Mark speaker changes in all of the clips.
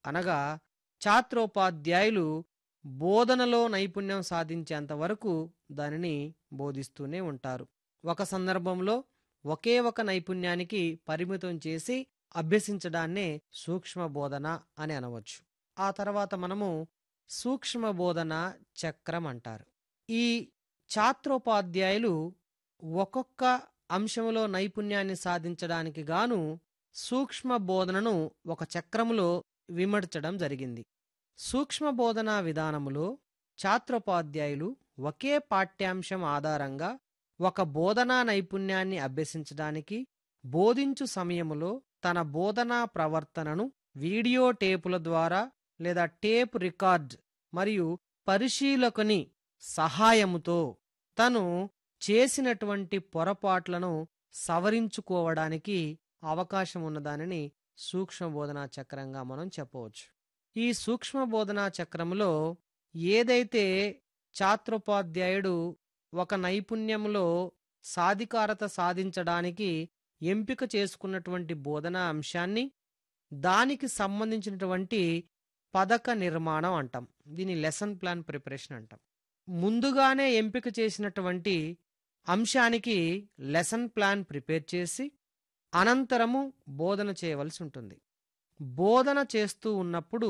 Speaker 1: అనగా ఛాత్రోపాధ్యాయులు బోధనలో నైపుణ్యం సాధించేంత వరకు దానిని బోధిస్తూనే ఉంటారు ఒక సందర్భంలో ఒకే ఒక నైపుణ్యానికి పరిమితం చేసి అభ్యసించడాన్నే సూక్ష్మ బోధన అని అనవచ్చు ఆ తర్వాత మనము సూక్ష్మ బోధన చక్రం అంటారు ఈ ఛాత్రోపాధ్యాయులు ఒక్కొక్క అంశంలో నైపుణ్యాన్ని సాధించడానికి గాను సూక్ష్మ బోధనను ఒక చక్రములో విమర్చడం జరిగింది సూక్ష్మ బోధనా విధానములో ఛాత్రోపాధ్యాయులు ఒకే పాఠ్యాంశం ఆధారంగా ఒక బోధనా నైపుణ్యాన్ని అభ్యసించడానికి బోధించు సమయములో తన బోధనా ప్రవర్తనను వీడియో టేపుల ద్వారా లేదా టేప్ రికార్డ్ మరియు పరిశీలకుని సహాయముతో తను చేసినటువంటి పొరపాట్లను సవరించుకోవడానికి అవకాశం ఉన్నదానిని సూక్ష్మ బోధనా చక్రంగా మనం చెప్పవచ్చు ఈ సూక్ష్మ బోధనా చక్రంలో ఏదైతే ఛాత్రోపాధ్యాయుడు ఒక నైపుణ్యంలో సాధికారత సాధించడానికి ఎంపిక చేసుకున్నటువంటి బోధనా అంశాన్ని దానికి సంబంధించినటువంటి పథక నిర్మాణం అంటాం దీని లెసన్ ప్లాన్ ప్రిపరేషన్ అంటాం ముందుగానే ఎంపిక చేసినటువంటి అంశానికి లెసన్ ప్లాన్ ప్రిపేర్ చేసి అనంతరము బోధన చేయవలసి ఉంటుంది బోధన చేస్తూ ఉన్నప్పుడు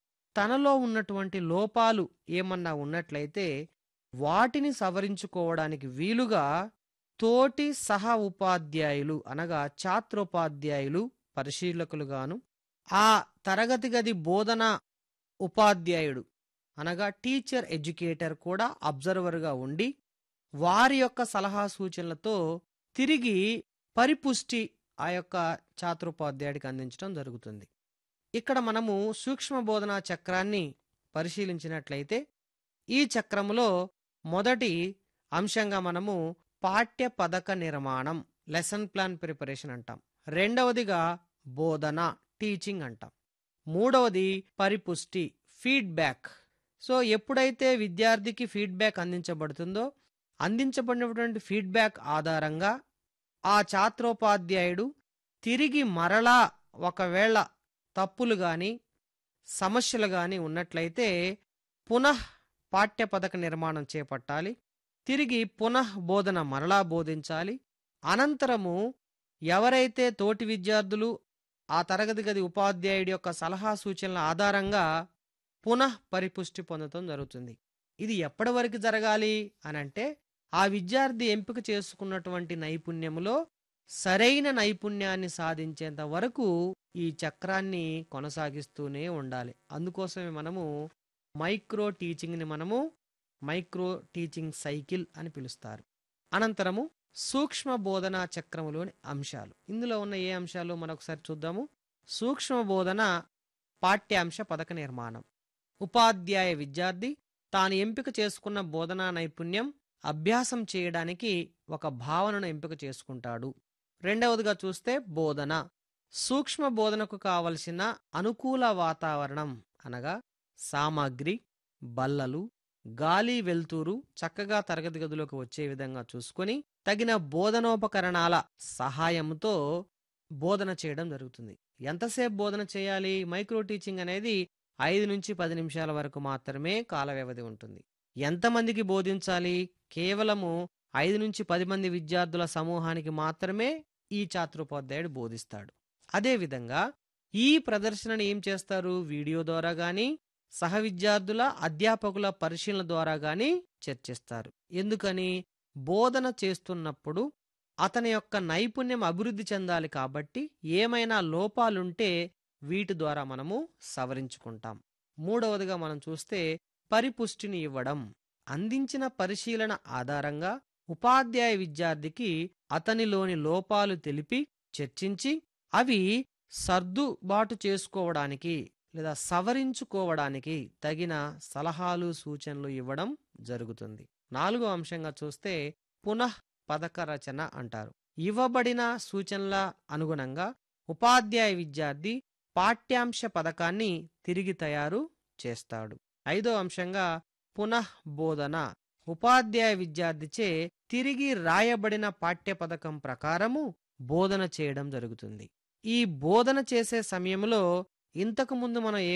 Speaker 1: తనలో ఉన్నటువంటి లోపాలు ఏమన్నా ఉన్నట్లయితే వాటిని సవరించుకోవడానికి వీలుగా తోటి సహ ఉపాధ్యాయులు అనగా ఛాత్రోపాధ్యాయులు పరిశీలకులుగాను ఆ తరగతి గది బోధన ఉపాధ్యాయుడు అనగా టీచర్ ఎడ్యుకేటర్ కూడా అబ్జర్వర్గా ఉండి వారి యొక్క సలహా సూచనలతో తిరిగి పరిపుష్టి ఆ యొక్క ఛాత్రోపాధ్యాయుడికి అందించడం జరుగుతుంది ఇక్కడ మనము సూక్ష్మ బోధనా చక్రాన్ని పరిశీలించినట్లయితే ఈ చక్రములో మొదటి అంశంగా మనము పాఠ్య పథక నిర్మాణం లెసన్ ప్లాన్ ప్రిపరేషన్ అంటాం రెండవదిగా బోధన టీచింగ్ అంటాం మూడవది పరిపుష్టి ఫీడ్బ్యాక్ సో ఎప్పుడైతే విద్యార్థికి ఫీడ్బ్యాక్ అందించబడుతుందో అందించబడినటువంటి ఫీడ్బ్యాక్ ఆధారంగా ఆ ఛాత్రోపాధ్యాయుడు తిరిగి మరలా ఒకవేళ తప్పులు గాని సమస్యలు గాని ఉన్నట్లయితే పునః పాఠ్య పథక నిర్మాణం చేపట్టాలి తిరిగి పునః బోధన మరలా బోధించాలి అనంతరము ఎవరైతే తోటి విద్యార్థులు ఆ తరగతి గది ఉపాధ్యాయుడి యొక్క సలహా సూచనల ఆధారంగా పునః పరిపుష్టి పొందడం జరుగుతుంది ఇది ఎప్పటి వరకు జరగాలి అనంటే ఆ విద్యార్థి ఎంపిక చేసుకున్నటువంటి నైపుణ్యములో సరైన నైపుణ్యాన్ని సాధించేంత వరకు ఈ చక్రాన్ని కొనసాగిస్తూనే ఉండాలి అందుకోసమే మనము మైక్రో టీచింగ్ని మనము మైక్రో టీచింగ్ సైకిల్ అని పిలుస్తారు అనంతరము సూక్ష్మ బోధనా చక్రములోని అంశాలు ఇందులో ఉన్న ఏ అంశాలు మరొకసారి చూద్దాము సూక్ష్మ బోధన పాఠ్యాంశ పథక నిర్మాణం ఉపాధ్యాయ విద్యార్థి తాను ఎంపిక చేసుకున్న బోధనా నైపుణ్యం అభ్యాసం చేయడానికి ఒక భావనను ఎంపిక చేసుకుంటాడు రెండవదిగా చూస్తే బోధన సూక్ష్మ బోధనకు కావలసిన అనుకూల వాతావరణం అనగా సామాగ్రి బల్లలు గాలి వెలుతురు చక్కగా తరగతి గదిలోకి వచ్చే విధంగా చూసుకొని తగిన బోధనోపకరణాల సహాయంతో బోధన చేయడం జరుగుతుంది ఎంతసేపు బోధన చేయాలి మైక్రో టీచింగ్ అనేది ఐదు నుంచి పది నిమిషాల వరకు మాత్రమే కాల వ్యవధి ఉంటుంది ఎంతమందికి బోధించాలి కేవలము ఐదు నుంచి పది మంది విద్యార్థుల సమూహానికి మాత్రమే ఈ ఛాత్రోపాధ్యాయుడు బోధిస్తాడు అదేవిధంగా ఈ ప్రదర్శనను ఏం చేస్తారు వీడియో ద్వారా గాని సహ విద్యార్థుల అధ్యాపకుల పరిశీలన ద్వారా గాని చర్చిస్తారు ఎందుకని బోధన చేస్తున్నప్పుడు అతని యొక్క నైపుణ్యం అభివృద్ధి చెందాలి కాబట్టి ఏమైనా లోపాలుంటే వీటి ద్వారా మనము సవరించుకుంటాం మూడవదిగా మనం చూస్తే పరిపుష్టిని ఇవ్వడం అందించిన పరిశీలన ఆధారంగా ఉపాధ్యాయ విద్యార్థికి అతనిలోని లోపాలు తెలిపి చర్చించి అవి సర్దుబాటు చేసుకోవడానికి లేదా సవరించుకోవడానికి తగిన సలహాలు సూచనలు ఇవ్వడం జరుగుతుంది నాలుగో అంశంగా చూస్తే పునః పథక రచన అంటారు ఇవ్వబడిన సూచనల అనుగుణంగా ఉపాధ్యాయ విద్యార్థి పాఠ్యాంశ పథకాన్ని తిరిగి తయారు చేస్తాడు ఐదో అంశంగా పునః బోధన ఉపాధ్యాయ విద్యార్థిచే తిరిగి రాయబడిన పాఠ్య పథకం ప్రకారము బోధన చేయడం జరుగుతుంది ఈ బోధన చేసే సమయంలో ఇంతకు ముందు మనం ఏ